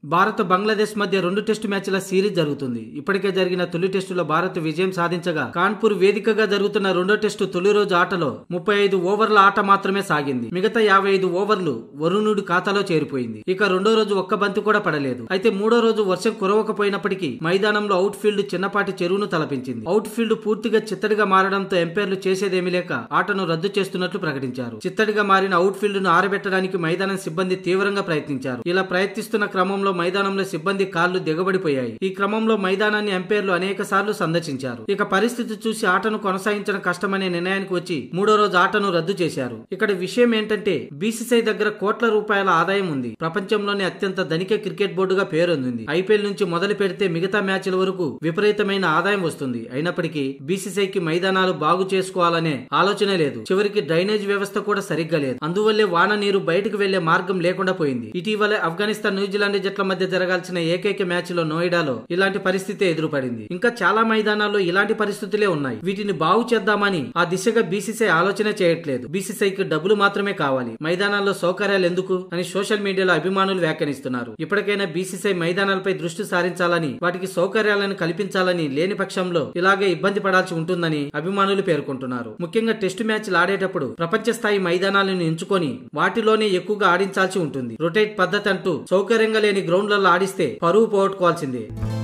భారత్ బంగ్లాదేశ్ మధ్య రెండు టెస్టు మ్యాచ్ల సిరీస్ జరుగుతుంది ఇప్పటికే జరిగిన తొలి టెస్టులో భారత్ విజయం సాధించగా కాన్పూర్ వేదికగా జరుగుతున్న రెండో టెస్టు తొలి రోజు ఆటలో ముప్పై ఐదు ఓవర్ల ఆట మాత్రమే సాగింది మిగతా యాభై ఐదు ఓవర్లు వరుణుడి ఖాతాలో చేరిపోయింది ఇక రెండో రోజు ఒక్క బంతి కూడా పడలేదు అయితే మూడో రోజు వర్షం కురవకపోయినప్పటికీ మైదానంలో అవుట్ ఫీల్డ్ చిన్నపాటి చెరువును తలపించింది అవుట్ ఫీల్డ్ పూర్తిగా చిత్తడిగా మారడంతో ఎంపైర్లు చేసేదేమీ లేక ఆటను రద్దు చేస్తున్నట్లు ప్రకటించారు చిత్తడిగా మారిన అవుట్ ఫీల్డ్ ను ఆరబెట్టడానికి మైదానం సిబ్బంది తీవ్రంగా ప్రయత్నించారు ఇలా ప్రయత్నిస్తున్న క్రమంలో మైదానంలో సిబ్బంది కాళ్లు దిగబడిపోయాయి ఈ క్రమంలో మైదానాన్ని ఎంపైర్లు అనేక సార్లు సందర్శించారు ఇక పరిస్థితి చూసి ఆటను కొనసాగించడం కష్టమనే నిర్ణయానికి వచ్చి మూడో రోజు ఆటను రద్దు చేశారు ఇక్కడ విషయం ఏంటంటే బీసీసీఐ దగ్గర కోట్ల రూపాయల ఆదాయం ఉంది ప్రపంచంలోనే అత్యంత ధనిక క్రికెట్ బోర్డుగా పేరొందింది ఐపీఎల్ నుంచి మొదలు పెడితే మిగతా మ్యాచ్ల వరకు విపరీతమైన ఆదాయం వస్తుంది అయినప్పటికీ బీసీసీఐకి మైదానాలు బాగు చేసుకోవాలనే ఆలోచనే లేదు చివరికి డ్రైనేజ్ వ్యవస్థ కూడా సరిగ్గా లేదు అందువల్లే వాన నీరు బయటకు వెళ్లే మార్గం లేకుండా పోయింది ఇటీవలే ఆఫ్ఘనిస్తాన్ న్యూజిలాండ్ జట్ల మధ్య జరగాల్సిన ఏకైక మ్యాచ్ లో నోయిడాలో ఇలాంటి పరిస్థితి ఎదురుపడింది ఇంకా చాలా మైదానాల్లో ఇలాంటి పరిస్థితులే ఉన్నాయి వీటిని బాగు చేద్దామని ఆ దిశగా బీసీసీఐ ఆలోచన చేయట్లేదు బీసీసీఐకి డబ్బులు మాత్రమే కావాలి మైదానాల్లో సౌకర్యాలు ఎందుకు అని సోషల్ మీడియాలో అభిమానులు వ్యాఖ్యానిస్తున్నారు ఇప్పటికైనా బీసీసీఐ మైదానాలపై దృష్టి సారించాలని వాటికి సౌకర్యాలను కల్పించాలని లేని పక్షంలో ఇలాగే ఇబ్బంది పడాల్సి ఉంటుందని అభిమానులు పేర్కొంటున్నారు ముఖ్యంగా టెస్టు మ్యాచ్లు ఆడేటప్పుడు ప్రపంచ స్థాయి మైదానాలను ఎంచుకొని వాటిలోనే ఎక్కువగా ఆడించాల్సి ఉంటుంది రొటేట్ పద్ధతి అంటూ సౌకర్యంగా లేని గ్రౌండ్లలో ఆడిస్తే పరువు పోగొట్టుకోవాల్సిందే